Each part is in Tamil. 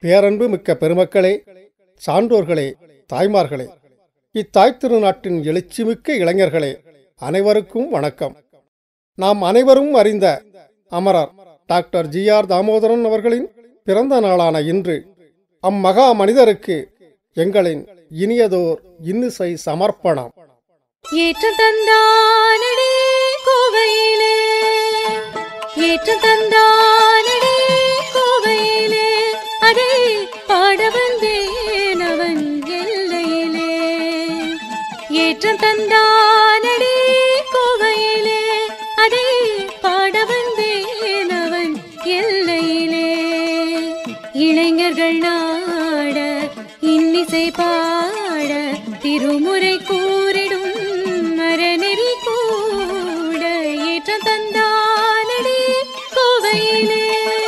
பேரன்பு மிக்க பெருமக்களே சான்றோர்களே தாய்மார்களே இத்தாய் திருநாட்டின் எழுச்சிமிக்க இளைஞர்களே அனைவருக்கும் வணக்கம் நாம் அனைவரும் அறிந்த அமரர் டாக்டர் ஜி ஆர் தாமோதரன் அவர்களின் பிறந்த நாளான இன்று அம்மகா மனிதருக்கு எங்களின் இனியதோர் இன்னிசை சமர்ப்பணம் ஏற்று தந்தானடே கோவையிலே ஏற்று தந்தானடே கோவையிலே அதை பாட வந்தேன் அவன் எல்லையிலே ஏற்று தந்தானடே கோவையிலே அதை பாட வந்தேன் அவன் எல்லையிலே இளைஞர்கள் நாட இன்னிசை பாட திருமுறை கூறிடும் மரநெறி கூட ஏற்ற தந்தானடே கோவையிலே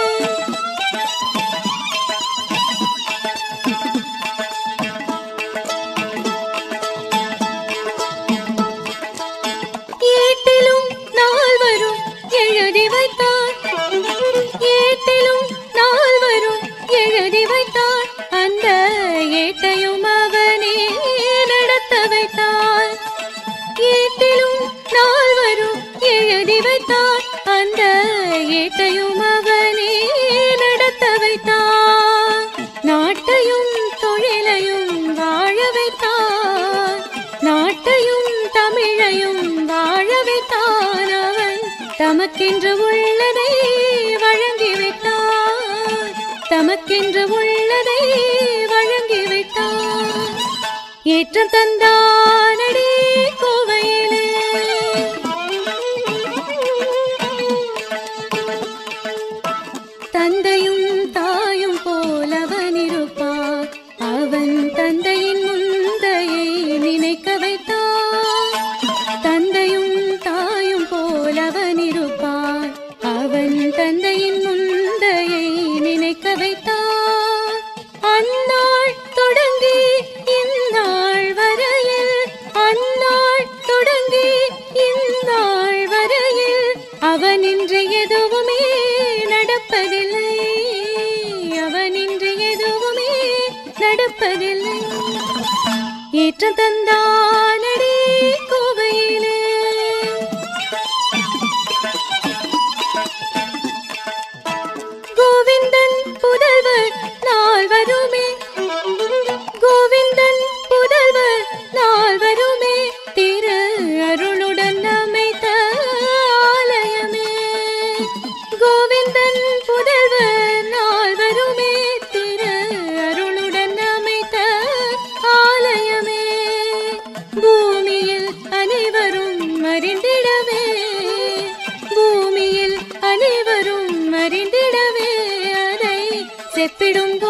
ஏட்டிலும் நால்வரும் எழுதி வைத்தார் ஏட்டிலும் நால்வரும் எழுதி வைத்தார் அந்த ஏட்டையும் அவனே நடத்த வைத்தார் ஏட்டிலும் நால்வரும் எழுதி வைத்தார் அந்த ஏட்டையும் அவனே நடத்த வைத்தார் நாட்டையும் தொழிலையும் வாழ வைத்தார் நாட்டையும் தமிழையும் வாழ வைத்தான் அவன் தமக்கென்று உள்ளதை வழங்கி வைத்தார் தமக்கென்று உள்ளதை வழங்கி வைத்தார் ஏற்றம் தந்தானடே கோவையிலே தந்தையும் தாயும் போல் அவன் இருப்பான் அவன் தந்தையின் முந்தையை நினைக்க வைத்தான் தந்தையும் தாயும் போல் அவன் இருப்பான் அவன் தந்தையின் முந்தையை நினைக்க வைத்தான் அந்நாள் தொடங்கி இந்நாள் வரையில் அந்நாள் தொடங்கி இந்நாள் வரையில் அவனின்றி எதுவுமே நடப்பதில்லை அவனின்றி எதுவுமே நடப்பதில்லை ஏற்றம் தந்தானடே கோவையிலே கோவிந்தன் புதல்வர் நால்வருமே கோவிந்தன் புதல்வர் நால்வருமே திரு அருளுடன் அமைத்த ஆலயமே கோவிந்தன் புதல்வர் நால்வருமே திரு அருளுடன் அமைத்த ஆலயமே பூமியில் அனைவரும் அறிந்திடவே பூமியில் அனைவரும் அறிந்திடவே அதை செப்பிடும்